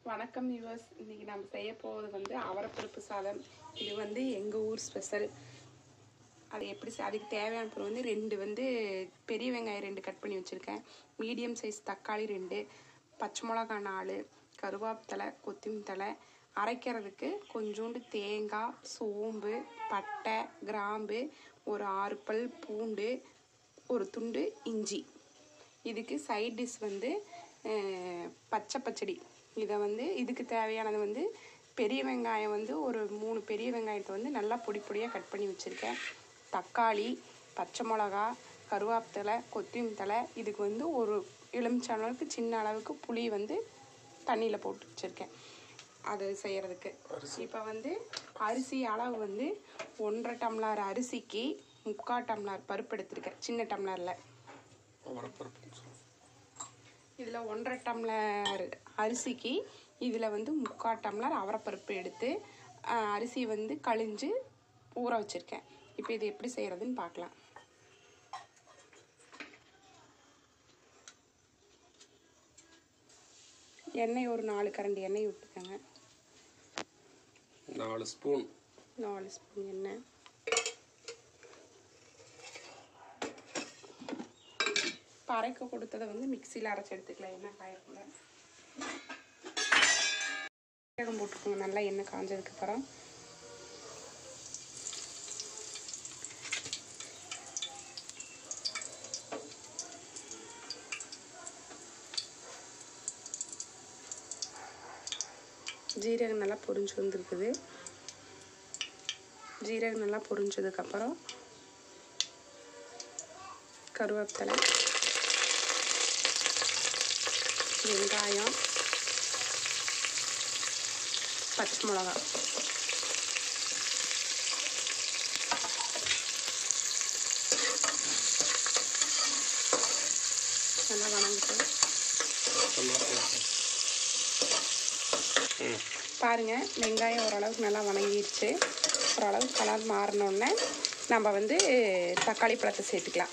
வணக்கம் யூவர்ஸ் இன்னைக்கு நம்ம செய்ய போவது வந்து அவரைப்பருப்பு சாதம் இது வந்து எங்கள் ஊர் ஸ்பெஷல் அது எப்படி செ- அதுக்கு தேவையான பொருள் வந்து ரெண்டு வந்து பெரிய வெங்காயம் ரெண்டு கட் பண்ணி வச்சுருக்கேன் மீடியம் சைஸ் தக்காளி ரெண்டு பச்சை மிளகா நாலு கருவேப்பிலை கொத்தமல்லி தழை அரைக்கிறதுக்கு கொஞ்சோண்டு தேங்காய் சோம்பு பட்டை கிராம்பு ஒரு ஆறு பல் பூண்டு ஒரு துண்டு இஞ்சி இதுக்கு சைட் டிஷ் வந்து அஹ், பச்சை பச்சடி இதை வந்து இதுக்கு தேவையானது வந்து பெரிய வெங்காயம் வந்து ஒரு மூணு பெரிய வெங்காயத்தை வந்து நல்லா பொடி பொடியாக கட் பண்ணி வச்சுருக்கேன் தக்காளி பச்சை மிளகா கருவேப்பிலை கொத்தமல்லி தழை இதுக்கு வந்து ஒரு எலுமிச்சை அளவுக்கு சின்ன அளவுக்கு புளி வந்து தண்ணியில் போட்டு வச்சுருக்கேன் அது செய்கிறதுக்கு இப்போ வந்து அரிசி அளவு வந்து ஒன்றரை டம்ளர் அரிசிக்கு முக்கால் டம்ளர் பருப்பு எடுத்திருக்கேன் சின்ன டம்ளரில் அவரைப்பருப்புன்னு சொல்லுவோம் இதில் ஒன்றரை டம்ளர் அரிசிக்கு இதில் வந்து முக்கால் டம்ளர் அவரைப்பருப்பு எடுத்து ஆஹ், அரிசி வந்து கழிஞ்சு ஊற வச்சுருக்கேன் இப்போ இது எப்படி செய்கிறதுன்னு பார்க்கலாம் எண்ணெய் ஒரு நாலு கரண்டி எண்ணெய் விட்டுக்கோங்க நாலு ஸ்பூன் நாலு ஸ்பூன் எண்ணெய் இப்போ அரைக்க கொடுத்ததை வந்து மிக்சியில் அரைச்சி எடுத்துக்கலாம் எண்ணெய் காயக்குள்ள சீரகம் போட்டுக்கோங்க நல்லா எண்ணெய் காஞ்சதுக்கு அப்புறம் ஜீரகம் நல்லா பொரிஞ்சு வந்திருக்குது ஜீரகம் நல்லா பொரிஞ்சதுக்கப்புறம் கருவேப்பிலை வெங்காயம் பச்சை மிளகா நல்லா வணங்கிட்டு ம் பாருங்க வெங்காயம் ஓரளவுக்கு நல்லா வணங்கிடுச்சு ஓரளவுக்கு கலர் மாறினோடனே நம்ம வந்து தக்காளி பழத்தை சேர்த்துக்கலாம்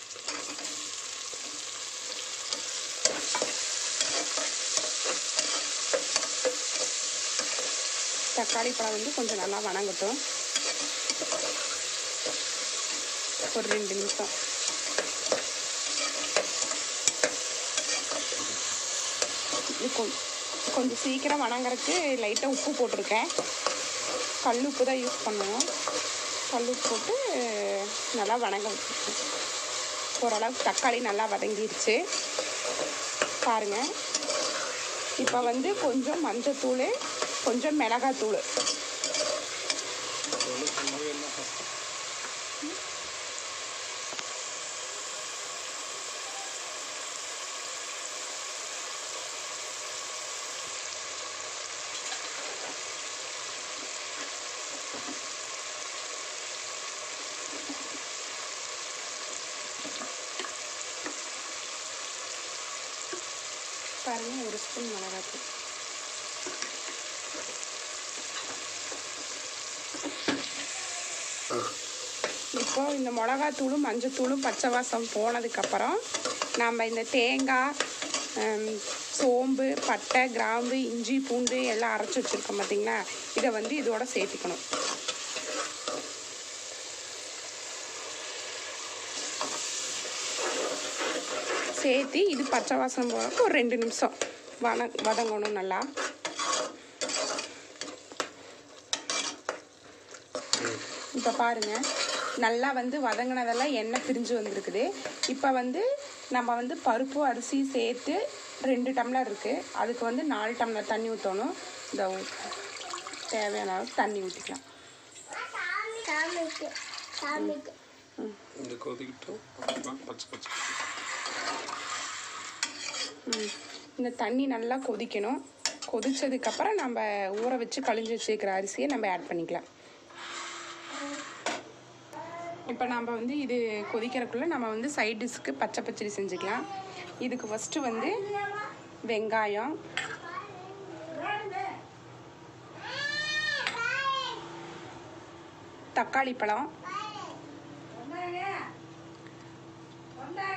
தக்காளி பழம் வந்து கொஞ்சம் நல்லா வணங்கட்டும் ஒரு ரெண்டு நிமிஷம் இது கொ- கொஞ்சம் சீக்கிரம் வணங்குறதுக்கு லைட்டாக உப்பு போட்டிருக்கேன் கல் உப்பு தான் யூஸ் பண்ணுவோம் கல் உப்பு போட்டு நல்லா வணங்க வச்சுருக்கேன் ஓரளவுக்கு தக்காளி நல்லா வதங்கிடுச்சு பாருங்கள் இப்போ வந்து கொஞ்சம் மஞ்சத்தூள் கொஞ்சம் மிளகாத்தூள் ஒன்றும் சொல்லவே இல்லை first. பாருங்கள் ஒரு ஸ்பூன் மிளகாத்தூள் இப்போ இந்த மிளகாத்தூளும் மஞ்சத்தூளும் பச்சை வாசம் போனதுக்கப்புறம் நம்ம இந்த தேங்காய் ஹம், சோம்பு பட்டை கிராம்பு இஞ்சி பூண்டு எல்லாம் அரைச்சி வச்சுருக்கோம் பார்த்தீங்களா இதை வந்து இதோட சேர்த்துக்கணும் சேர்த்து இது பச்சை வாசனம் போகிறதுக்கு ஒரு ரெண்டு நிமிஷம் வன வதங்கணும் நல்லா இப்போ பாருங்க நல்லா வந்து வதங்கினதெல்லாம் எண்ணெய் பிரிஞ்சு வந்திருக்குது இப்போ வந்து நம்ம வந்து பருப்பு அரிசி சேர்த்து ரெண்டு டம்ளர் இருக்குது அதுக்கு வந்து நாலு டம்ளர் தண்ணி ஊற்றணும் இந்த தேவையான அளவுக்கு தண்ணி ஊற்றிக்கலாம் சாமிக்கு சாமிக்கு இந்த கொதிக்கிட்டோம் அப்புறமா பச்சை பச்சை ம். இந்த தண்ணி நல்லா கொதிக்கணும் கொதிச்சதுக்கப்புறம் நம்ம ஊற வச்சு கழிஞ்சு வச்சுருக்கிற அரிசியை நம்ம ஆட் பண்ணிக்கலாம் இப்போ நம்ம வந்து இது கொதிக்கிறதுக்குள்ளே நம்ம வந்து சைட் டிஷ்க்கு பச்சை பச்சடி செஞ்சுக்கலாம் இதுக்கு ஃபஸ்ட்டு வந்து வெங்காயம் தக்காளி பழம்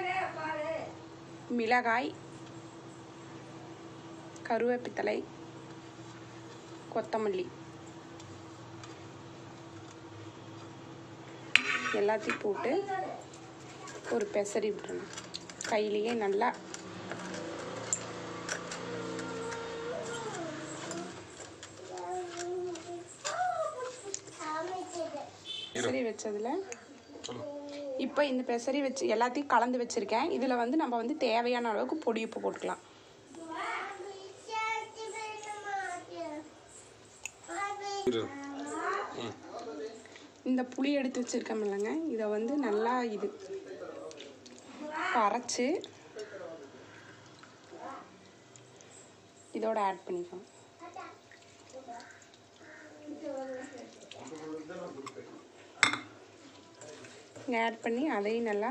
மிளகாய் கருவேப்பித்தலை கொத்தமல்லி எல்லாத்தையும் போட்டு ஒரு பெசரி விட்டுறணும் கையிலேயே நல்லா பெசரி வச்சதுல சொல்லு இப்போ இந்த பெசரி வச்சு எல்லாத்தையும் கலந்து வச்சிருக்கேன் இதில் வந்து நம்ம வந்து தேவையான அளவுக்கு பொடி உப்பு போட்டுக்கலாம் இரு ம் இந்த புளி எடுத்து வச்சிருக்கோம் இல்லைங்க இதை வந்து நல்லா இது அரைச்சு இதோட ஆட் பண்ணிக்கலாம் ஆட் பண்ணி அதையும் நல்லா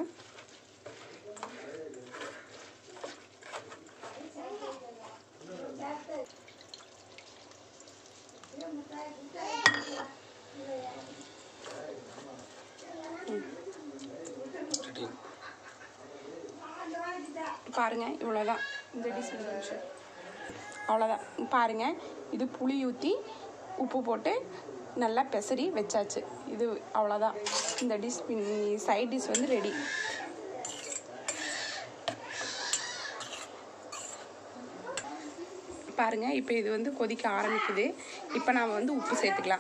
ரெடி பாருங்க இவ்வளோதான் இந்த டிஷ் முடிஞ்சு அவ்வளோதான் பாருங்க இது புளி ஊற்றி உப்பு போட்டு நல்லா பெசரி வச்சாச்சு இது அவ்வளோதான் இந்த டிஷ் சைட் டிஷ் வந்து ரெடி பாருங்க இப்போ இது வந்து கொதிக்க ஆரம்பிக்குது இப்போ நாம் வந்து உப்பு சேர்த்துக்கலாம்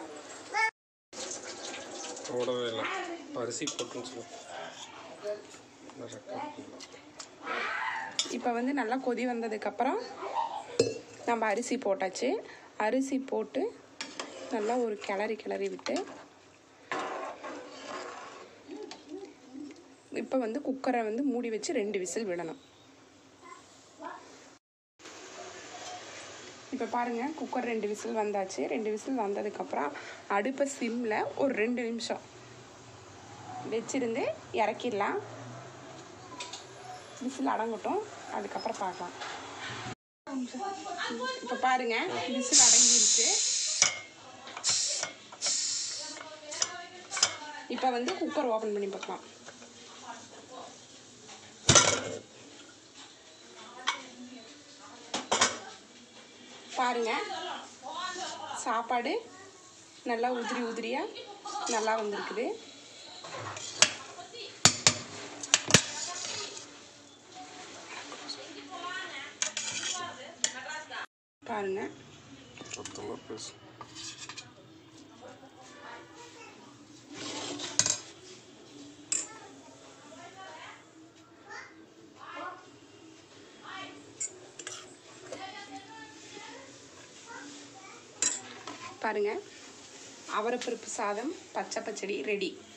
போடவே இல்லை அரிசி போட்டுன்னு சொல்லு இந்த ரெக்கார்ட் பண்ணலாம். இப்போ வந்து நல்லா கொதி வந்ததுக்கப்புறம் நம்ம அரிசி போட்டாச்சு அரிசி போட்டு நல்லா ஒரு கிளறி கிளறி விட்டு இப்போ வந்து குக்கரை வந்து மூடி வச்சு ரெண்டு விசில் விடணும் இப்போ பாருங்க குக்கர் ரெண்டு விசில் வந்தாச்சு ரெண்டு விசில் வந்ததுக்கப்புறம் அடுப்பை சிம்மில் ஒரு ரெண்டு நிமிஷம் வச்சிருந்து இறக்கிடலாம் விசில் அடங்கட்டும் அதுக்கப்புறம் பார்க்கலாம் இப்போ பாருங்க விசில் அடங்கிருச்சு இப்போ வந்து குக்கர் ஓப்பன் பண்ணி பார்க்கலாம் பாருங்க சாப்பாடு நல்லா உதிரி உதிரியா நல்லா வந்திருக்குது பாருங்க சத்தமாக பேசு பாருங்க அவரைப்பருப்பு சாதம் பச்சை பச்சடி ரெடி